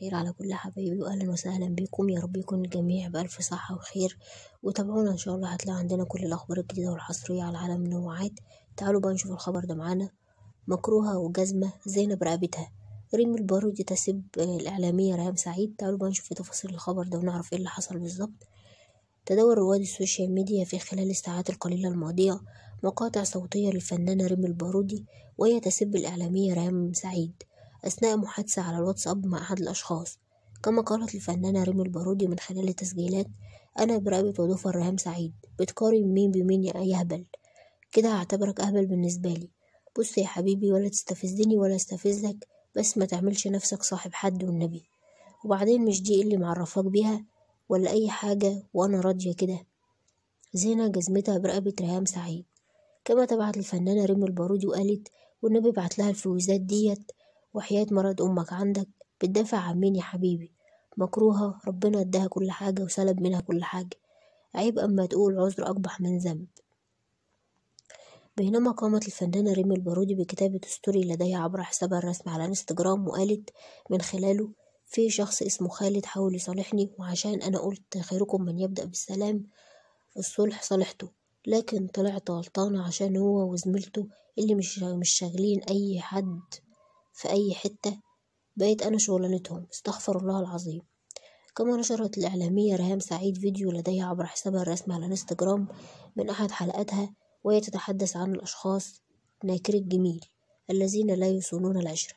الخير على كل حبايبي واهلا وسهلا بكم يا رب يكون الجميع بألف صحة وخير وتابعونا ان شاء الله هتلاقي عندنا كل الاخبار الجديدة والحصرية على عالم النوعات تعالوا بقى نشوف الخبر ده معانا مكروهة وجزمة زينب رقبتها ريم البارودي تسب الإعلامية ريهام سعيد تعالوا بقى نشوف تفاصيل الخبر ده ونعرف ايه اللي حصل بالظبط تداول رواد السوشيال ميديا في خلال الساعات القليلة الماضية مقاطع صوتية للفنانة ريم البارودي وهي تسب الإعلامية ريهام سعيد أثناء محادثة على الواتساب مع أحد الأشخاص كما قالت الفنانة ريم البارودي من خلال التسجيلات أنا برقبة وضفر ريهام سعيد بتقارن مين بمين يا يهبل كده هعتبرك أهبل بالنسبة لي بص يا حبيبي ولا تستفزني ولا استفزك بس ما تعملش نفسك صاحب حد والنبي وبعدين مش دي اللي معرفاك بيها ولا أي حاجة وأنا راضية كده زينة جزمتها برقبة ريهام سعيد كما تبعت الفنانة ريم البارودي وقالت والنبي بعت لها الفلوسات ديت وحياة مرض أمك عندك بتدافع عن مين يا حبيبي مكروهة ربنا اداها كل حاجة وسلب منها كل حاجة عيب أما تقول عذر أقبح من ذنب بينما قامت الفنانة ريم البارودي بكتابة ستوري لديها عبر حسابها الرسمي على انستجرام وقالت من خلاله في شخص اسمه خالد حاول يصالحني وعشان أنا قلت خيركم من يبدأ بالسلام الصلح صالحته لكن طلعت غلطانة عشان هو وزميلته اللي مش مش شاغلين أي حد في أي حتة بقيت أنا شغلانتهم استغفر الله العظيم كما نشرت الإعلامية ريهام سعيد فيديو لديها عبر حسابها الرسمي على انستجرام من أحد حلقاتها وهي تتحدث عن الأشخاص ناكر الجميل الذين لا يصونون العشرة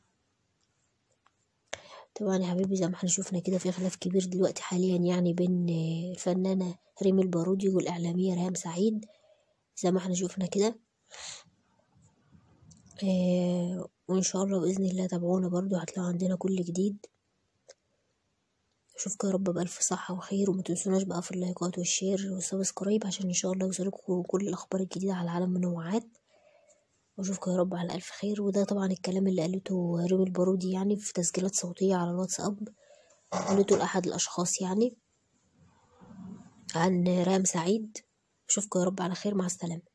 طبعا يا حبيبي زي ما احنا شفنا كده في خلاف كبير دلوقتي حاليا يعني بين الفنانة ريم البارودي والإعلامية ريهام سعيد زي ما احنا شفنا كده اه وإن شاء الله بإذن الله تابعونا برضو هتلاقوا عندنا كل جديد أشوفكم يا رب بألف صحة وخير وما تنسوناش بقى في اللايكات والشير والسبسكرايب عشان إن شاء الله يوصلكم كل الأخبار الجديدة على عالم النوعات واشوفكم يا رب على الف خير وده طبعا الكلام اللي قالته ريم البارودي يعني في تسجيلات صوتيه على الواتساب قالته لاحد الاشخاص يعني عن رام سعيد اشوفكم يا رب على خير مع السلامه